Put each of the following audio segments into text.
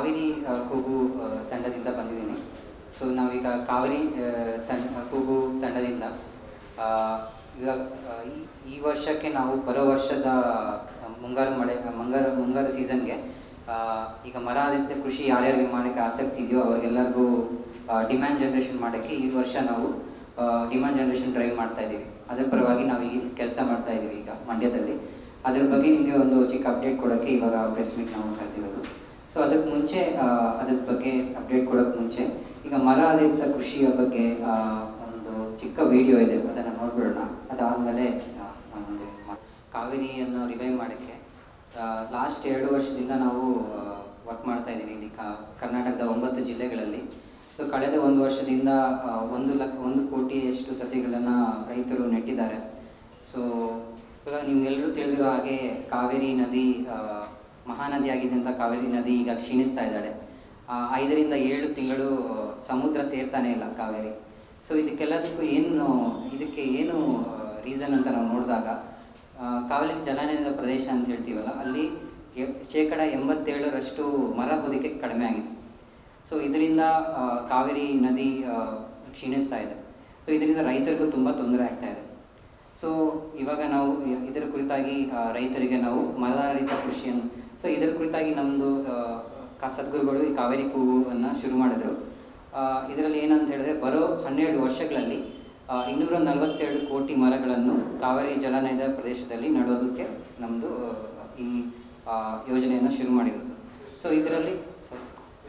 ಕಾವೇರಿ ಆ, ಕೂಗು ಆ, ತಂಡದಿಂದ ಬಂದಿದ್ದೀನಿ ಸೊ ನಾವೀಗ ಕಾವೇರಿ ಆ, ತಂಡ ಕೂಗು ತಂಡದಿಂದ ಆ, ಇವಾಗ ಆ, ಈ- ಈ ವರ್ಷಕ್ಕೆ ನಾವು ಬರೋ ವರ್ಷದ ಮುಂಗಾರು ಮಳೆ ಮುಂಗಾರು ಮುಂಗಾರು ಸೀಸನ್ಗೆ ಈಗ ಮರ ಆಧಾರಿತ ಕೃಷಿ ಯಾರ್ಯಾರಿಗೆ ಮಾಡೋಕ್ಕೆ ಆಸಕ್ತಿ ಇದೆಯೋ ಅವ್ರಿಗೆಲ್ಲರಿಗೂ ಡಿಮ್ಯಾಂಡ್ ಜನ್ರೇಷನ್ ಮಾಡೋಕ್ಕೆ ಈ ವರ್ಷ ನಾವು ಡಿಮ್ಯಾಂಡ್ ಜನ್ರೇಷನ್ ಡ್ರೈವ್ ಮಾಡ್ತಾ ಇದ್ದೀವಿ ಅದರ ಪರವಾಗಿ ನಾವು ಈಗ ಕೆಲಸ ಮಾಡ್ತಾ ಇದ್ದೀವಿ ಈಗ ಮಂಡ್ಯದಲ್ಲಿ ಅದ್ರ ಬಗ್ಗೆ ನಿಮಗೆ ಒಂದು ಚಿಕ್ಕ ಅಪ್ಡೇಟ್ ಕೊಡೋಕ್ಕೆ ಇವಾಗ ಪ್ರೆಸ್ ಮೀಟ್ ನಾವು ಕರೆದಿರೋದು ಸೊ ಅದಕ್ಕೆ ಮುಂಚೆ ಆ, ಅದ್ರ ಬಗ್ಗೆ ಅಪ್ಡೇಟ್ ಕೊಡೋಕ್ಕೆ ಮುಂಚೆ ಈಗ ಮರ ಆಧಾರಿತ ಕೃಷಿಯ ಬಗ್ಗೆ ಆ, ಒಂದು ಚಿಕ್ಕ ವಿಡಿಯೋ ಇದೆ ಅದನ್ನು ನೋಡ್ಬಿಡೋಣ ಅದಾದಮೇಲೆ ಮುಂದೆ ಮಾ- ಕಾವೇರಿಯನ್ನು ರಿವೈವ್ ಮಾಡೋಕ್ಕೆ ಲಾಸ್ಟ್ ಎರಡು ವರ್ಷದಿಂದ ನಾವು ವರ್ಕ್ ಮಾಡ್ತಾ ಇದ್ದೀವಿ ಇಲ್ಲಿ ಕಾ ಕರ್ನಾಟಕದ ಒಂಬತ್ತು ಜಿಲ್ಲೆಗಳಲ್ಲಿ ಸೊ ಕಳೆದ ಒಂದು ವರ್ಷದಿಂದ ಆ, ಒಂದು ಲಕ್ಷ ಒಂದು ಕೋಟಿಯಷ್ಟು ಸಸಿಗಳನ್ನು ರೈತರು ನೆಟ್ಟಿದ್ದಾರೆ ಸೊ ಇವಾಗ ನಿಮ್ಗೆಲ್ಲರೂ ತಿಳಿದಿರೋ ಹಾಗೆ ಕಾವೇರಿ ನದಿ ಆ, ಮಹಾನದಿ ಆಗಿದೆ ಅಂತ ಕಾವೇರಿ ನದಿ ಈಗ ಕ್ಷೀಣಿಸ್ತಾ ಇದ್ದಾಳೆ ಆ, ಐದರಿಂದ ಏಳು ತಿಂಗಳು ಸಮುದ್ರ ಸೇರ್ತಾನೆ ಇಲ್ಲ ಕಾವೇರಿ ಸೊ ಇದಕ್ಕೆಲ್ಲದಕ್ಕೂ ಏನು ಇದಕ್ಕೆ ಏನು ರೀಸನ್ ಅಂತ ನಾವು ನೋಡಿದಾಗ ಆ, ಕಾವೇರಿ ಜಲಾನಯನದ ಪ್ರದೇಶ ಅಂತ ಹೇಳ್ತೀವಲ್ಲ ಅಲ್ಲಿ ಎ- ಶೇಕಡ ಎಂಬತ್ತೇಳರಷ್ಟು ಮರ ಹೊದಿಕೆ ಕಡಿಮೆ ಆಗಿದೆ ಸೊ ಇದರಿಂದ ಆ, ಕಾವೇರಿ ನದಿ ಆ, ಕ್ಷೀಣಿಸ್ತಾ ಇದೆ ಸೊ ಇದರಿಂದ ರೈತರಿಗೂ ತುಂಬ ತೊಂದರೆ ಆಗ್ತಾ ಇದೆ ಸೊ ಇವಾಗ ನಾವು ಇ- ಇದರ ಕುರಿತಾಗಿ ಆ, ರೈತರಿಗೆ ನಾವು ಮರಾರಿತ ಕೃಷಿಯನ್ನು ಸೊ ಇದರ ಕುರಿತಾಗಿ ನಮ್ಮದು ಕಾ ಸದ್ಗುರುಗಳು ಈ ಕಾವೇರಿ ಕೂವನ್ನು ಶುರು ಮಾಡಿದರು ಇದರಲ್ಲಿ ಏನಂತ ಹೇಳಿದ್ರೆ ಬರೋ ಹನ್ನೆರಡು ವರ್ಷಗಳಲ್ಲಿ ಆ, ಇನ್ನೂರ ನಲವತ್ತೆರಡು ಕೋಟಿ ಮರಗಳನ್ನು ಕಾವೇರಿ ಜಲಾನಯದ ಪ್ರದೇಶದಲ್ಲಿ ನೆಡೋದಕ್ಕೆ ನಮ್ಮದು ಈ ಆ, ಯೋಜನೆಯನ್ನು ಶುರು ಮಾಡಿರೋದು ಸೊ ಇದರಲ್ಲಿ sorry.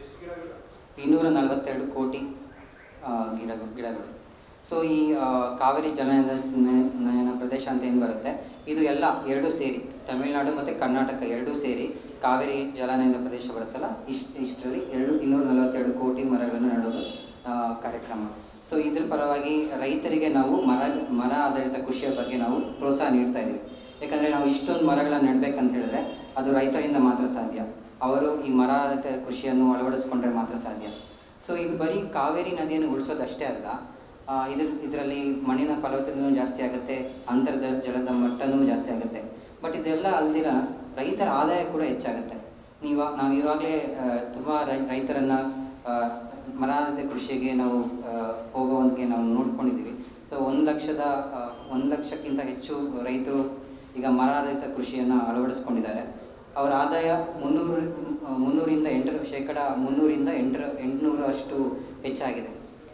ಇನ್ನೂರ ನಲವತ್ತೆರಡು ಕೋಟಿ ಆ, ಗಿಡಗಳು ಗಿಡಗಳು ಸೊ ಈ ಆ, ಕಾವೇರಿ ಜಲಾನಯದ ನ- ನಯನ ಪ್ರದೇಶ ಅಂತ ಏನು ಬರುತ್ತೆ ಇದು ಎಲ್ಲ ಎರಡು ಸೇರಿ ತಮಿಳುನಾಡು ಮತ್ತು ಕರ್ನಾಟಕ ಎರಡೂ ಸೇರಿ ಕಾವೇರಿ ಜಲಾನಯನ ಪ್ರದೇಶ ಬರುತ್ತಲ್ಲ ಇಷ್ಟು ಇಷ್ಟರಲ್ಲಿ ಎರಡು ಇನ್ನೂರ ನಲವತ್ತೆರಡು ಕೋಟಿ ಮರಗಳನ್ನು ನೆಡೋದು ಆ, ಕಾರ್ಯಕ್ರಮ ಸೊ ಇದ್ರ ಪರವಾಗಿ ರೈತರಿಗೆ ನಾವು ಮರ ಮರ ಆಧಾರಿತ ಕೃಷಿಯ ಬಗ್ಗೆ ನಾವು ಪ್ರೋತ್ಸಾಹ ನೀಡ್ತಾ ಇದ್ದೀವಿ ಯಾಕಂದರೆ ನಾವು ಇಷ್ಟೊಂದು ಮರಗಳನ್ನ ನೆಡಬೇಕಂತ ಹೇಳಿದ್ರೆ ಅದು ರೈತರಿಂದ ಮಾತ್ರ ಸಾಧ್ಯ ಅವರು ಈ ಮರ ಆಧಾರಿತ ಕೃಷಿಯನ್ನು ಅಳವಡಿಸ್ಕೊಂಡ್ರೆ ಮಾತ್ರ ಸಾಧ್ಯ ಸೊ ಇದು ಬರೀ ಕಾವೇರಿ ನದಿಯನ್ನು ಉಳಿಸೋದಷ್ಟೇ ಅಲ್ಲ ಆ, ಇದ್ರ ಇದರಲ್ಲಿ ಮಣ್ಣಿನ ಫಲವತ್ತತೆಯೂ ಜಾಸ್ತಿ ಆಗುತ್ತೆ ಅಂತರ್ದ ಜಲದ ಮಟ್ಟನೂ ಜಾಸ್ತಿ ಆಗುತ್ತೆ ಬಟ್ ಇದೆಲ್ಲ ಅಲ್ದಿರ ರೈತರ ಆದಾಯ ಕೂಡ ಹೆಚ್ಚಾಗುತ್ತೆ ನೀವು ನಾವು ಇವಾಗಲೇ ತುಂಬ ರೈತರನ್ನು ಮರ ಆಧಾರಿತ ಕೃಷಿಗೆ ನಾವು ಆ, ಹೋಗೋವಂಗೆ ನಾವು ನೋಡ್ಕೊಂಡಿದ್ದೀವಿ ಸೊ ಒಂದು ಲಕ್ಷದ ಆ, ಒಂದು ಲಕ್ಷಕ್ಕಿಂತ ಹೆಚ್ಚು ರೈತರು ಈಗ ಮರ ಆಧಾರಿತ ಕೃಷಿಯನ್ನು ಅಳವಡಿಸ್ಕೊಂಡಿದ್ದಾರೆ ಅವರ ಆದಾಯ ಮುನ್ನೂರು ಮುನ್ನೂರಿಂದ ಎಂಟರ ಶೇಕಡ ಮುನ್ನೂರಿಂದ ಎಂಟರ ಎಂಟುನೂರಷ್ಟು ಹೆಚ್ಚಾಗಿದೆ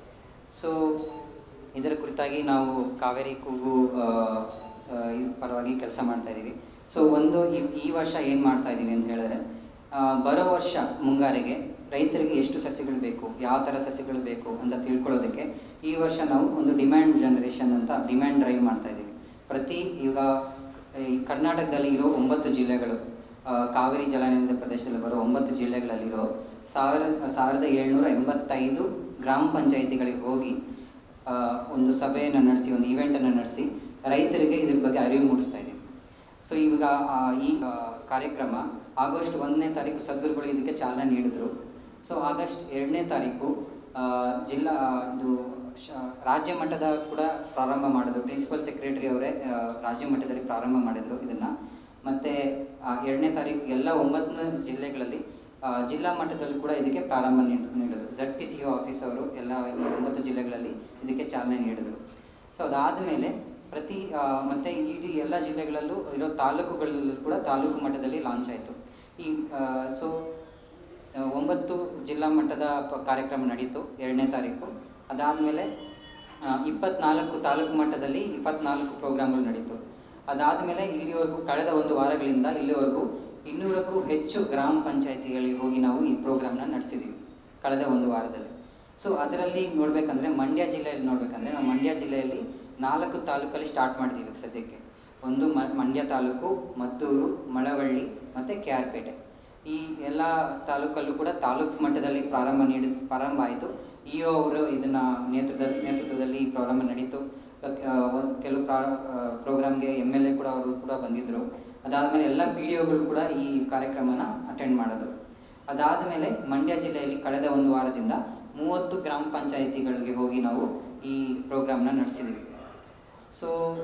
ಸೊ ಇದರ ಕುರಿತಾಗಿ ನಾವು ಕಾವೇರಿ ಕೂಗು ಆ, ಆ, ಈ ಪರವಾಗಿ ಕೆಲಸ ಮಾಡ್ತಾ ಇದ್ದೀವಿ ಸೊ ಒಂದು ಈ ಈ ವರ್ಷ ಏನು ಮಾಡ್ತಾ ಇದ್ದೀವಿ ಅಂತ ಹೇಳಿದ್ರೆ ಆ, ಬರೋ ವರ್ಷ ಮುಂಗಾರಿಗೆ ರೈತರಿಗೆ ಎಷ್ಟು ಸಸ್ಯಗಳು ಬೇಕು ಯಾವ ಥರ ಸಸ್ಯಗಳು ಬೇಕು ಅಂತ ತಿಳ್ಕೊಳ್ಳೋದಕ್ಕೆ ಈ ವರ್ಷ ನಾವು ಒಂದು ಡಿಮ್ಯಾಂಡ್ ಜನರೇಷನ್ ಅಂತ ಡಿಮ್ಯಾಂಡ್ ಡ್ರೈವ್ ಮಾಡ್ತಾ ಇದ್ದೀವಿ ಪ್ರತಿ ಈಗ ಈ ಕರ್ನಾಟಕದಲ್ಲಿ ಇರೋ ಒಂಬತ್ತು ಜಿಲ್ಲೆಗಳು ಆ, ಕಾವೇರಿ ಜಲಾನಯನ ಪ್ರದೇಶದಲ್ಲಿ ಬರೋ ಒಂಬತ್ತು ಜಿಲ್ಲೆಗಳಲ್ಲಿರೋ ಸಾವಿರ ಸಾವಿರದ ಏಳ್ನೂರ ಎಂಬತ್ತೈದು ಗ್ರಾಮ ಪಂಚಾಯಿತಿಗಳಿಗೆ ಹೋಗಿ ಆ, ಒಂದು ಸಭೆಯನ್ನು ನಡೆಸಿ ಒಂದು ಈವೆಂಟನ್ನು ನಡೆಸಿ ರೈತರಿಗೆ ಇದ್ರ ಬಗ್ಗೆ ಅರಿವು ಮೂಡಿಸ್ತಾ ಇದ್ದೀವಿ ಸೊ ಇವಾಗ ಆ, ಈ ಆ, ಕಾರ್ಯಕ್ರಮ ಆಗಸ್ಟ್ ಒಂದನೇ ತಾರೀಕು ಸದ್ಗುರುಗಳು ಇದಕ್ಕೆ ಚಾಲನೆ ನೀಡಿದ್ರು ಸೊ ಆಗಸ್ಟ್ ಎರಡನೇ ತಾರೀಕು ಆ, ಜಿಲ್ಲಾ ಇದು ಶ- ರಾಜ್ಯ ಮಟ್ಟದ ಕೂಡ ಪ್ರಾರಂಭ ಮಾಡಿದ್ರು ಪ್ರಿನ್ಸಿಪಲ್ ಸೆಕ್ರೆಟರಿ ಅವರೇ ಆ, ರಾಜ್ಯ ಮಟ್ಟದಲ್ಲಿ ಪ್ರಾರಂಭ ಮಾಡಿದ್ರು ಇದನ್ನ ಮತ್ತೆ ಆ, ಎರಡನೇ ತಾರೀಕು ಎಲ್ಲ ಒಂಬತ್ತು ಜಿಲ್ಲೆಗಳಲ್ಲಿ ಆ, ಜಿಲ್ಲಾ ಮಟ್ಟದಲ್ಲಿ ಕೂಡ ಇದಕ್ಕೆ ಪ್ರಾರಂಭ ನೀಡ್- ನೀಡಿದ್ರು Z P C O office ಅವರು ಎಲ್ಲ ಈ ಒಂಬತ್ತು ಜಿಲ್ಲೆಗಳಲ್ಲಿ ಇದಕ್ಕೆ ಚಾಲನೆ ನೀಡಿದರು ಸೊ ಅದಾದಮೇಲೆ ಪ್ರತಿ ಆ, ಮತ್ತೆ ಇಡೀ ಎಲ್ಲ ಜಿಲ್ಲೆಗಳಲ್ಲೂ ಇರೋ ತಾಲೂಕುಗಳಲ್ಲೂ ಕೂಡ ತಾಲೂಕು ಮಟ್ಟದಲ್ಲಿ ಲಾಂಚ್ ಆಯಿತು ಈ ಸೊ ಒಂಬತ್ತು ಜಿಲ್ಲಾ ಮಟ್ಟದ ಪ- ಕಾರ್ಯಕ್ರಮ ನಡೀತು ಎರಡನೇ ತಾರೀಕು ಅದಾದಮೇಲೆ ಇಪ್ಪತ್ನಾಲ್ಕು ತಾಲೂಕು ಮಟ್ಟದಲ್ಲಿ ಇಪ್ಪತ್ನಾಲ್ಕು ಪ್ರೋಗ್ರಾಮ್ಗಳು ನಡೀತು ಅದಾದಮೇಲೆ ಇಲ್ಲಿವರೆಗೂ ಕಳೆದ ಒಂದು ವಾರಗಳಿಂದ ಇಲ್ಲಿವರೆಗೂ ಇನ್ನೂರಕ್ಕೂ ಹೆಚ್ಚು ಗ್ರಾಮ ಪಂಚಾಯತಿಗಳಿಗೆ ಹೋಗಿ ನಾವು ಈ ಪ್ರೋಗ್ರಾಮ್ನ ನಡೆಸಿದ್ದೀವಿ ಕಳೆದ ಒಂದು ವಾರದಲ್ಲಿ ಸೊ ಅದರಲ್ಲಿ ನೋಡ್ಬೇಕಂದ್ರೆ ಮಂಡ್ಯ ಜಿಲ್ಲೆಯಲ್ಲಿ ನೋಡ್ಬೇಕಂದ್ರೆ ನಾವು ಮಂಡ್ಯ ಜಿಲ್ಲೆಯಲ್ಲಿ ನಾಲ್ಕು ತಾಲೂಕಲ್ಲಿ ಸ್ಟಾರ್ಟ್ ಮಾಡಿದ್ದೀವಿ ಸದ್ಯಕ್ಕೆ ಒಂದು ಮ ಮಂಡ್ಯ ತಾಲೂಕು ಮದ್ದೂರು ಮಳವಳ್ಳಿ ಮತ್ತು ಕೆ ಆರ್ ಪೇಟೆ ಈ ಎಲ್ಲ ತಾಲೂಕಲ್ಲೂ ಕೂಡ ತಾಲೂಕು ಮಟ್ಟದಲ್ಲಿ ಪ್ರಾರಂಭ ನೀಡಿ ಪ್ರಾರಂಭ ಆಯಿತು ಇ ಒ ಅವರು ಇದನ್ನು ನೇತೃತ್ವ ನೇತೃತ್ವದಲ್ಲಿ ಈ ಪ್ರಾರಂಭ ನಡೀತು ಆ, ಒಂದ್ ಕೆಲವು ಪ್ರಾ ಪ್ರೋಗ್ರಾಮ್ಗೆ ಎಮ್ ಎಲ್ ಎ ಕೂಡ ಅವರು ಕೂಡ ಬಂದಿದ್ದರು ಅದಾದಮೇಲೆ ಎಲ್ಲ ಪಿ ಡಿ ಒಗಳು ಕೂಡ ಈ ಕಾರ್ಯಕ್ರಮನ ಅಟೆಂಡ್ ಮಾಡಿದ್ರು ಅದಾದಮೇಲೆ ಮಂಡ್ಯ ಜಿಲ್ಲೆಯಲ್ಲಿ ಕಳೆದ ಒಂದು ವಾರದಿಂದ ಮೂವತ್ತು ಗ್ರಾಮ ಪಂಚಾಯಿತಿಗಳಿಗೆ ಹೋಗಿ ನಾವು ಈ ಪ್ರೋಗ್ರಾಮ್ನ ನಡೆಸಿದ್ದೀವಿ ಸೊ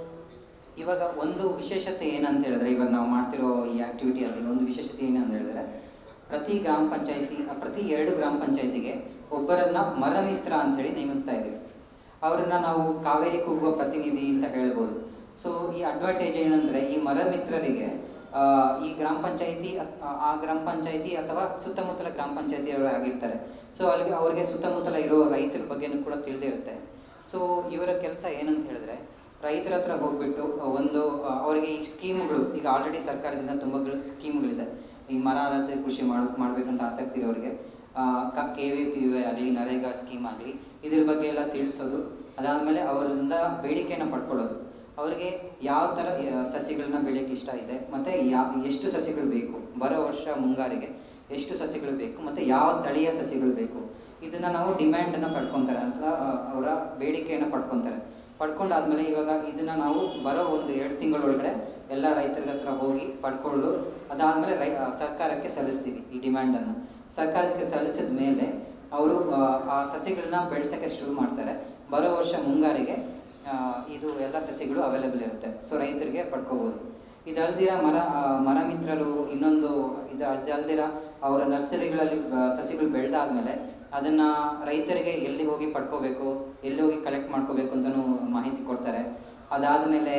ಇವಾಗ ಒಂದು ವಿಶೇಷತೆ ಏನಂತ ಹೇಳಿದ್ರೆ ಇವಾಗ ನಾವು ಮಾಡ್ತಿರೋ ಈ ಆಕ್ಟಿವಿಟಿಯಲ್ಲಿ ಒಂದು ವಿಶೇಷತೆ ಏನಂತ ಹೇಳಿದ್ರೆ ಪ್ರತಿ ಗ್ರಾಮ ಪಂಚಾಯತಿ ಪ್ರತಿ ಎರಡು ಗ್ರಾಮ ಪಂಚಾಯತಿಗೆ ಒಬ್ಬರನ್ನ ಮರಮಿತ್ರ ಅಂತೇಳಿ ನೇಮಿಸ್ತಾ ಇದ್ದೀವಿ ಅವರನ್ನ ನಾವು ಕಾವೇರಿ ಕೂಗುವ ಪ್ರತಿನಿಧಿ ಅಂತ ಹೇಳ್ಬೋದು ಸೊ ಈ ಅಡ್ವಾಂಟೇಜ್ ಏನಂದ್ರೆ ಈ ಮರ ಮಿತ್ರರಿಗೆ ಆ, ಈ ಗ್ರಾಮ ಪಂಚಾಯತಿ ಆ ಗ್ರಾಮ ಪಂಚಾಯತಿ ಅಥವಾ ಸುತ್ತಮುತ್ತಲ ಗ್ರಾಮ ಪಂಚಾಯತಿ ಅವರು ಆಗಿರ್ತಾರೆ ಸೊ ಅಲ್ಲಿಗೆ ಅವ್ರಿಗೆ ಸುತ್ತಮುತ್ತಲ ಇರೋ ರೈತರ ಬಗ್ಗೆನೂ ಕೂಡ ತಿಳಿದಿರುತ್ತೆ ಸೊ ಇವರ ಕೆಲಸ ಏನಂತ ಹೇಳಿದ್ರೆ ರೈತರ ಹತ್ರ ಹೋಗ್ಬಿಟ್ಟು ಒಂದು ಆ, ಅವರಿಗೆ ಈ ಸ್ಕೀಮ್ಗಳು ಈಗ ಆಲ್ರೆಡಿ ಸರ್ಕಾರದಿಂದ ತುಂಬ ಸ್ಕೀಮ್ಗಳಿದೆ ಈ ಮರ ಆಧಾರಿತ ಕೃಷಿ ಮಾಡ್ ಮಾಡ್ಬೇಕಂತ ಆಸಕ್ತಿ ಇರೋರಿಗೆ ಕೆ ವಿ ಪಿ ಯು ಆಗಲಿ ನರೇಗಾ ಸ್ಕೀಮ್ ಆಗಲಿ ಇದ್ರ ಬಗ್ಗೆ ಎಲ್ಲ ತಿಳಿಸೋದು ಅದಾದಮೇಲೆ ಅವರಿಂದ ಬೇಡಿಕೆಯನ್ನು ಪಡ್ಕೊಳ್ಳೋದು ಅವರಿಗೆ ಯಾವ ಥರ ಆ, ಸಸಿಗಳನ್ನ ಬೆಳೆಯೋಕ್ಕೆ ಇಷ್ಟ ಇದೆ ಮತ್ತು ಯಾವ ಎಷ್ಟು ಸಸಿಗಳು ಬೇಕು ಬರೋ ವರ್ಷ ಮುಂಗಾರಿಗೆ ಎಷ್ಟು ಸಸಿಗಳು ಬೇಕು ಮತ್ತು ಯಾವ ತಳಿಯ ಸಸಿಗಳು ಬೇಕು ಇದನ್ನು ನಾವು ಡಿಮ್ಯಾಂಡನ್ನು ಪಡ್ಕೊತಾರೆ ಅಂತ ಆ, ಅವರ ಬೇಡಿಕೆಯನ್ನು ಪಡ್ಕೊತಾರೆ ಪಡ್ಕೊಂಡಾದ್ಮೇಲೆ ಇವಾಗ ಇದನ್ನ ನಾವು ಬರೋ ಒಂದು ಎರಡು ತಿಂಗಳೊಳಗಡೆ ಎಲ್ಲ ರೈತರ ಹತ್ರ ಹೋಗಿ ಪಡ್ಕೊಂಡು ಅದಾದಮೇಲೆ ರೈ ಆ, ಸರ್ಕಾರಕ್ಕೆ ಸಲ್ಲಿಸ್ತೀವಿ ಈ ಡಿಮ್ಯಾಂಡನ್ನು ಸರ್ಕಾರಕ್ಕೆ ಸಲ್ಲಿಸಿದ ಮೇಲೆ ಅವರು ಆ ಸಸಿಗಳನ್ನ ಬೆಳೆಸೋಕ್ಕೆ ಶುರು ಮಾಡ್ತಾರೆ ಬರೋ ವರ್ಷ ಮುಂಗಾರಿಗೆ ಆ, ಇದು ಎಲ್ಲ ಸಸಿಗಳು ಅವೈಲೇಬಲ್ ಇರುತ್ತೆ ಸೊ ರೈತರಿಗೆ ಪಡ್ಕೋಬೋದು ಇದಲ್ದಿರ ಮರ ಆ, ಮರ ಮಿತ್ರರು ಇನ್ನೊಂದು ಇದು ಅಲ್ದೆ ಅಲ್ದಿರ ಅವರ ನರ್ಸರಿಗಳಲ್ಲಿ ಬ- ಸಸಿಗಳು ಬೆಳೆದಾದ್ಮೇಲೆ ಅದನ್ನ ರೈತರಿಗೆ ಎಲ್ಲಿ ಹೋಗಿ ಪಡ್ಕೋಬೇಕು ಎಲ್ಲಿ ಹೋಗಿ ಕಲೆಕ್ಟ್ ಮಾಡ್ಕೋಬೇಕು ಅಂತಲೂ ಮಾಹಿತಿ ಕೊಡ್ತಾರೆ ಅದಾದಮೇಲೆ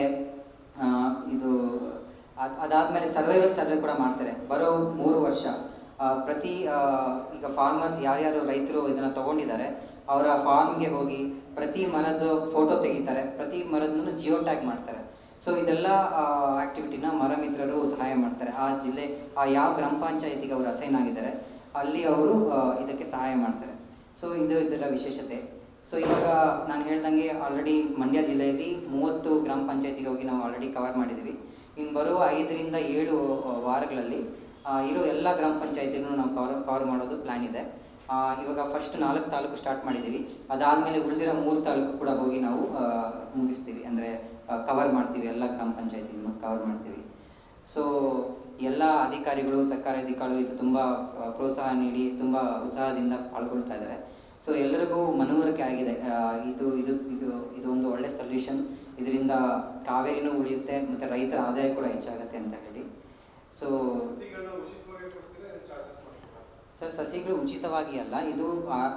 ಇದು ಅದ್- ಅದಾದ್ಮೇಲೆ ಸರ್ವೈವಲ್ ಸರ್ವೆ ಕೂಡ ಮಾಡ್ತಾರೆ ಬರೋ ಮೂರು ವರ್ಷ ಆ, ಪ್ರತಿ ಆ, ಈಗ ಫಾರ್ಮರ್ಸ್ ಯಾರ್ಯಾರು ರೈತರು ಇದನ್ನ ತಗೊಂಡಿದ್ದಾರೆ ಅವರ ಫಾರ್ಮ್ಗೆ ಹೋಗಿ ಪ್ರತಿ ಮರದ ಫೋಟೋ ತೆಗಿತಾರೆ ಪ್ರತಿ ಮರದನ್ನು ಜಿಯೋ ಟ್ಯಾಗ್ ಮಾಡ್ತಾರೆ ಸೊ ಇದೆಲ್ಲ ಆಕ್ಟಿವಿಟಿನ ಮರ ಮಿತ್ರರು ಸಹಾಯ ಮಾಡ್ತಾರೆ ಆ ಜಿಲ್ಲೆ ಆ ಯಾವ ಗ್ರಾಮ ಪಂಚಾಯತಿಗೆ ಅವರು ಅಸೈನ್ ಆಗಿದ್ದಾರೆ ಅಲ್ಲಿ ಅವರು ಆ, ಇದಕ್ಕೆ ಸಹಾಯ ಮಾಡ್ತಾರೆ ಸೊ ಇದು ಇದರ ವಿಶೇಷತೆ ಸೊ ಇವಾಗ ನಾನು ಹೇಳ್ದಂಗೆ ಆಲ್ರೆಡಿ ಮಂಡ್ಯ ಜಿಲ್ಲೆಯಲ್ಲಿ ಮೂವತ್ತು ಗ್ರಾಮ ಪಂಚಾಯತಿಗೆ ಹೋಗಿ ನಾವು ಆಲ್ರೆಡಿ ಕವರ್ ಮಾಡಿದ್ದೀವಿ ಇನ್ನು ಬರುವ ಐದರಿಂದ ಏಳು ಆ, ವಾರಗಳಲ್ಲಿ ಆ, ಇರೋ ಎಲ್ಲ ಗ್ರಾಮ ಪಂಚಾಯತಿಗೂ ನಾವು ಕವರ್ ಕವರ್ ಮಾಡೋದು ಪ್ಲ್ಯಾನ್ ಇದೆ ಆ, ಇವಾಗ ಫಸ್ಟ್ ನಾಲ್ಕು ತಾಲೂಕು ಸ್ಟಾರ್ಟ್ ಮಾಡಿದ್ದೀವಿ ಅದಾದಮೇಲೆ ಉಳಿದಿರೋ ಮೂರು ತಾಲೂಕು ಕೂಡ ಹೋಗಿ ನಾವು ಆ, ಮುಗಿಸ್ತೀವಿ ಅಂದರೆ ಕವರ್ ಮಾಡ್ತೀವಿ ಎಲ್ಲ ಗ್ರಾಮ ಪಂಚಾಯತಿನೂ ಕವರ್ ಮಾಡ್ತೀವಿ ಸೊ ಎಲ್ಲ ಅಧಿಕಾರಿಗಳು ಸರ್ಕಾರಿ ಅಧಿಕಾರಿಗಳು ಇದು ತುಂಬ ಆ, ಪ್ರೋತ್ಸಾಹ ನೀಡಿ ತುಂಬ ಉತ್ಸಾಹದಿಂದ ಪಾಲ್ಗೊಳ್ತಾ ಇದ್ದಾರೆ ಸೊ ಎಲ್ಲರಿಗೂ ಮನವರಿಕೆ ಆಗಿದೆ ಆ, ಇದು ಇದು ಇದು ಇದು ಒಂದು ಒಳ್ಳೆ ಸೊಲ್ಯೂಷನ್ ಇದರಿಂದ ಕಾವೇರಿನೂ ಉಳಿಯುತ್ತೆ ಮತ್ತು ರೈತರ ಆದಾಯ ಕೂಡ ಹೆಚ್ಚಾಗುತ್ತೆ ಅಂತ ಹೇಳಿ ಸೊ ಸಸಿಗಳನ್ನ ಉಚಿತವಾಗಿ ಕೊಡ್ತೀರಾ ಚಾರ್ಜಸ್ ಮಾಡ್ತೀರಾ ಸರ್ ಸಸಿಗಳು ಉಚಿತವಾಗಿ ಅಲ್ಲ ಇದು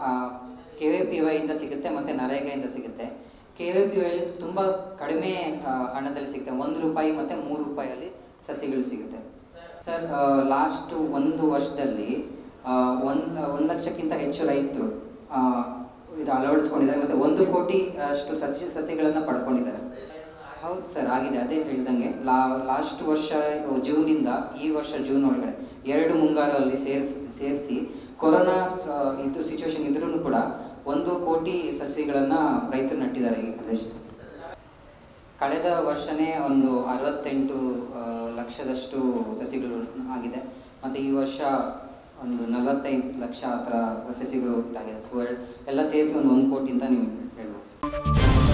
ಕೆ ವಿ ಪಿ ವೈಯಿಂದ ಸಿಗುತ್ತೆ ಮತ್ತು ನರೇಗಾಯಿಂದ ಸಿಗುತ್ತೆ ಕೆ ವಿ ಪಿ ವೈ ತುಂಬ ಕಡಿಮೆ ಆ, ಹಣದಲ್ಲಿ ಸಿಗುತ್ತೆ ಒಂದು ರೂಪಾಯಿ ಮತ್ತು ಮೂರು ರೂಪಾಯಲ್ಲಿ ಸಸಿಗಳು ಸಿಗುತ್ತೆ ಸರ್ ಲಾಸ್ಟ್ ಒಂದು ವರ್ಷದಲ್ಲಿ ಒಂದು ಒಂದು ಲಕ್ಷಕ್ಕಿಂತ ಹೆಚ್ಚು ರೈತರು ಆ, ಇದು ಅಳವಡಿಸ್ಕೊಂಡಿದ್ದಾರೆ ಮತ್ತು ಒಂದು ಕೋಟಿ ಅಷ್ಟು ಸಸಿ ಸಸಿಗಳನ್ನು ಪಡ್ಕೊಂಡಿದ್ದಾರೆ ಹೌದು ಸರ್ ಆಗಿದೆ ಅದೇ ಹೇಳ್ದಂಗೆ ಲಾ ಲಾಸ್ಟ್ ವರ್ಷ ಜೂನಿಂದ ಈ ವರ್ಷ ಜೂನ್ ಒಳಗಡೆ ಎರಡು ಮುಂಗಾರಲ್ಲಿ ಸೇರಿಸಿ ಸೇರಿಸಿ ಕೊರೋನಾ ಸ- ಇದು ಸಿಚುವೇಶನ್ ಇದ್ರೂ ಕೂಡ ಒಂದು ಕೋಟಿ ಸಸಿಗಳನ್ನು ರೈತರು ನಟ್ಟಿದ್ದಾರೆ ಈ ಪ್ರದೇಶದಲ್ಲಿ ಕಳೆದ ವರ್ಷನೇ ಒಂದು ಅರವತ್ತೆಂಟು ಆ, ಲಕ್ಷದಷ್ಟು ಸಸಿಗಳು ಆಗಿದೆ ಮತ್ತು ಈ ವರ್ಷ ಒಂದು ನಲವತ್ತೈದು ಲಕ್ಷ ಆ ಥರ ಸಸಿಗಳು ಇದಾಗಿದೆ ಸೊ ಎಲ್ಲ ಸೇರಿಸಿ ಒಂದು ಒಂದು ಕೋಟಿ ಅಂತ ನೀವು ಹೇಳ್ಬೋದು ಸರ್